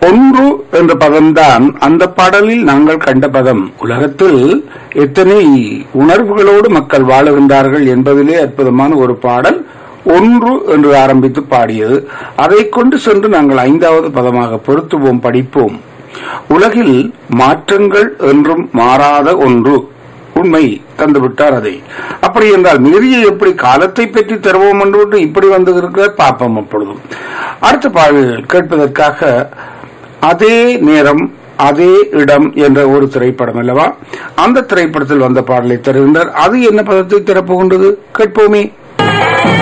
ஒன்று என்ற பதம்தான் அந்த பாடலில் நாங்கள் கண்ட பதம் உலகத்தில் எத்தனை உணர்வுகளோடு மக்கள் வாழுகின்றார்கள் என்பதிலே அற்புதமான ஒரு பாடல் ஒன்று என்று ஆரம்பித்து பாடியது அதை கொண்டு சென்று நாங்கள் ஐந்தாவது பதமாக பொருத்துவோம் படிப்போம் உலகில் மாற்றங்கள் என்றும் மாறாத ஒன்று உண்மை தந்துவிட்டார் அதை அப்படி என்றால் மீறிய எப்படி காலத்தை பற்றி தருவோம் என்று இப்படி வந்து இருக்கிற பார்ப்போம் அப்பொழுதும் அடுத்த பாடல் கேட்பதற்காக அதே நேரம் அதே இடம் என்ற ஒரு திரைப்படம் அல்லவா அந்த திரைப்படத்தில் வந்த பாடலை தருகின்றார் அது என்ன பதத்தை திறப்புகின்றது கேட்போமே